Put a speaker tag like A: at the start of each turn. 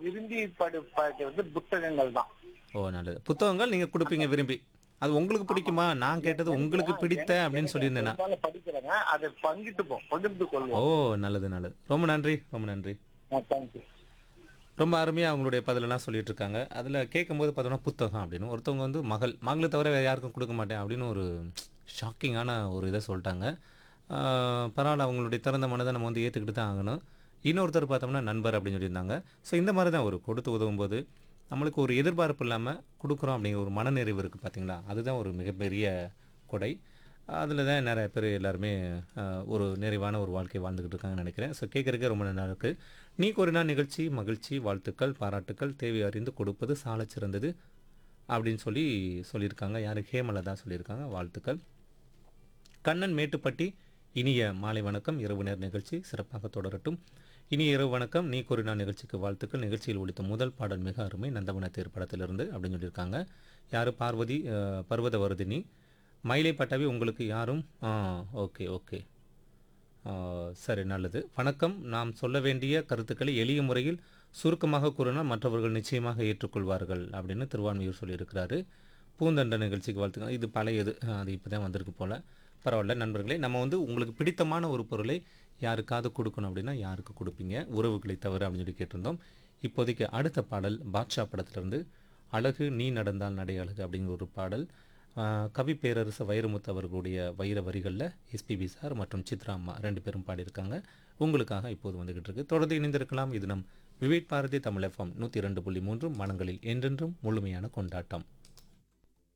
A: விரும்பி படிப்பது வந்து புத்தகங்கள் தான்
B: ஓ நல்லது புத்தகங்கள் நீங்க கொடுப்பீங்க விரும்பி அது உங்களுக்கு பிடிக்குமா நான் கேட்டது உங்களுக்கு பிடித்த அப்படின்னு சொல்லியிருந்தேனா
A: பெரும்பாலும் படிக்கிறேங்க அதை பங்கிட்டுப்போம் பகிர்ந்து
B: ஓ
A: கொள்வோம்
B: நல்லது நல்லது ரொம்ப நன்றி ரொம்ப நன்றி
A: தேங்க்யூ
B: ரொம்ப அருமையாக அவங்களுடைய பதிலெல்லாம் சொல்லிட்டு இருக்காங்க அதில் கேட்கும்போது பார்த்தோன்னா புத்தகம் அப்படின்னு ஒருத்தவங்க வந்து மகள் மகளை தவிர வேறு யாருக்கும் கொடுக்க மாட்டேன் அப்படின்னு ஒரு ஷாக்கிங்கான ஒரு இதை சொல்லிட்டாங்க ஆஹ் பரவாயில்ல அவங்களுடைய திறந்த மனதை நம்ம வந்து ஏற்றுக்கிட்டு தான் ஆகணும் இன்னொருத்தர் பார்த்தோம்னா நண்பர் அப்படின்னு சொல்லியிருந்தாங்க ஸோ இந்த மாதிரி தான் ஒரு கொடுத்து உதவும் போது நம்மளுக்கு ஒரு எதிர்பார்ப்பு இல்லாமல் கொடுக்குறோம் அப்படிங்கிற ஒரு மனநிறைவு இருக்குது பார்த்தீங்களா அதுதான் ஒரு மிகப்பெரிய கொடை அதில் தான் நிறைய பேர் எல்லாருமே ஆஹ், ஒரு நிறைவான ஒரு வாழ்க்கை வாழ்ந்துக்கிட்டு இருக்காங்கன்னு நினைக்கிறேன் ஸோ கேட்குறதுக்கே ரொம்ப நல்லா இருக்குது நீ ஒரு நாள் நிகழ்ச்சி மகிழ்ச்சி வாழ்த்துக்கள் பாராட்டுக்கள் தேவை அறிந்து கொடுப்பது சாலச் சிறந்தது அப்படின்னு சொல்லி சொல்லியிருக்காங்க யார் ஹேமலதா சொல்லியிருக்காங்க வாழ்த்துக்கள் கண்ணன் மேட்டுப்பட்டி இனிய மாலை வணக்கம் இரவு நேர நிகழ்ச்சி சிறப்பாக தொடரட்டும் இனிய இரவு வணக்கம் நீ கூறினா நிகழ்ச்சிக்கு வாழ்த்துக்கள் நிகழ்ச்சியில் ஒழித்த முதல் பாடல் மிக அருமை நந்தவன தேர் படத்திலிருந்து அப்படின்னு சொல்லியிருக்காங்க யார் பார்வதி அஹ், பர்வதவர்தினி மயிலை பட்டாவி உங்களுக்கு யாரும் ஆ ஓகே ஓகே ஆ, சரி நல்லது வணக்கம் நாம் சொல்ல வேண்டிய கருத்துக்களை எளிய முறையில் சுருக்கமாக கூறினால் மற்றவர்கள் நிச்சயமாக ஏற்றுக்கொள்வார்கள் அப்படின்னு திருவான்மையூர் சொல்லியிருக்கிறாரு பூந்தண்ட நிகழ்ச்சிக்கு வாழ்த்துக்கள் இது பழையது ஆ, அது இப்போ தான் வந்திருக்கு போல் பரவாயில்ல நண்பர்களே நம்ம வந்து உங்களுக்கு பிடித்தமான ஒரு பொருளை யாருக்காவது கொடுக்கணும் அப்படின்னா யாருக்கு கொடுப்பீங்க உறவுகளை தவிர அப்படின்னு சொல்லி கேட்டிருந்தோம் இப்போதைக்கு அடுத்த பாடல் பாட்ஷா படத்திலிருந்து அழகு நீ நடந்தால் நடை அழகு அப்படிங்கிற ஒரு பாடல் ஆஹ் கவி பேரரசு வைரமுத்து அவர்களுடைய வைர வரிகளில் எஸ்பிபி சார் மற்றும் சித்ரா அம்மா ரெண்டு பேரும் பாடியிருக்காங்க உங்களுக்காக இப்போது வந்துகிட்டு இருக்கு தொடர்ந்து இணைந்திருக்கலாம் இது நம் விவேக் பாரதி தமிழ் எஃப்எம் நூற்றி ரெண்டு புள்ளி மூன்று மனங்களில் என்றென்றும் முழுமையான கொண்டாட்டம்